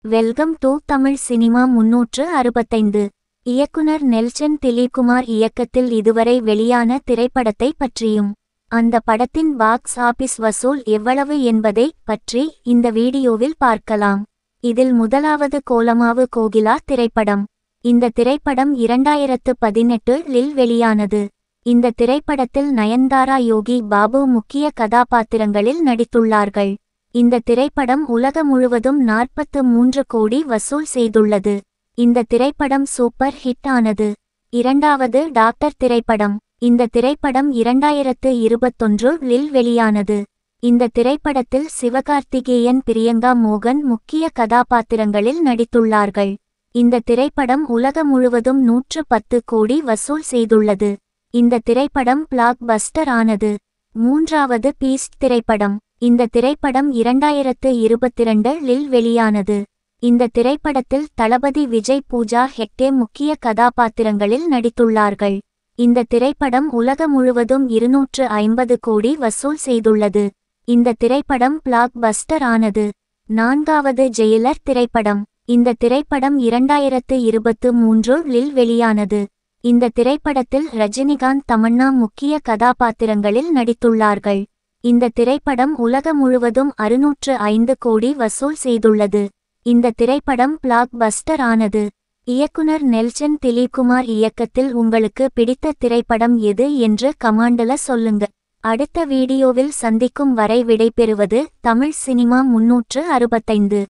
welcome to Tamil cinema முன்னூற்று அறுபத்தைந்து இயக்குனர் நெல்சன் திலீப்குமார் இயக்கத்தில் இதுவரை வெளியான திரைப்படத்தை பற்றியும் அந்த படத்தின் பாக்ஸ் ஆபீஸ் வசூல் எவ்வளவு என்பதை பற்றி இந்த வீடியோவில் பார்க்கலாம் இதில் முதலாவது கோலமாவு கோகிலா திரைப்படம் இந்த திரைப்படம் இரண்டாயிரத்து பதினெட்டு லில் வெளியானது இந்த திரைப்படத்தில் நயன்தாரா யோகி பாபு முக்கிய கதாபாத்திரங்களில் நடித்துள்ளார்கள் இந்த திரைப்படம் உலக முழுவதும் நாற்பத்து மூன்று கோடி வசூல் செய்துள்ளது இந்த திரைப்படம் சூப்பர் ஹிட் ஆனது இரண்டாவது டாக்டர் திரைப்படம் இந்த திரைப்படம் இரண்டாயிரத்து இருபத்தொன்று லில் வெளியானது இந்த திரைப்படத்தில் சிவகார்த்திகேயன் பிரியங்கா மோகன் முக்கிய கதாபாத்திரங்களில் நடித்துள்ளார்கள் இந்த திரைப்படம் உலக முழுவதும் நூற்று பத்து கோடி வசூல் செய்துள்ளது இந்த திரைப்படம் பிளாக் பஸ்டர் ஆனது மூன்றாவது பீஸ்ட் திரைப்படம் இந்த திரைப்படம் இரண்டாயிரத்து இருபத்திரண்டு லில் வெளியானது இந்த திரைப்படத்தில் தளபதி விஜய் பூஜா ஹெக்டே முக்கிய கதாபாத்திரங்களில் நடித்துள்ளார்கள் இந்த திரைப்படம் உலக முழுவதும் இருநூற்று ஐம்பது கோடி வசூல் செய்துள்ளது இந்த திரைப்படம் பிளாக் பஸ்டர் ஆனது நான்காவது ஜெயிலர் திரைப்படம் இந்த திரைப்படம் இரண்டாயிரத்து இருபத்து மூன்று லில் வெளியானது இந்த திரைப்படத்தில் ரஜினிகாந்த் தமன்னா முக்கிய கதாபாத்திரங்களில் நடித்துள்ளார்கள் இந்த திரைப்படம் உலக முழுவதும் அறுநூற்று ஐந்து கோடி வசூல் செய்துள்ளது இந்த திரைப்படம் பிளாக் பஸ்டர் ஆனது இயக்குனர் நெல்சன் திலீப்குமார் இயக்கத்தில் உங்களுக்கு பிடித்த திரைப்படம் எது என்று கமாண்டல சொல்லுங்க அடுத்த வீடியோவில் சந்திக்கும் வரை விடைபெறுவது தமிழ் சினிமா முன்னூற்று அறுபத்தைந்து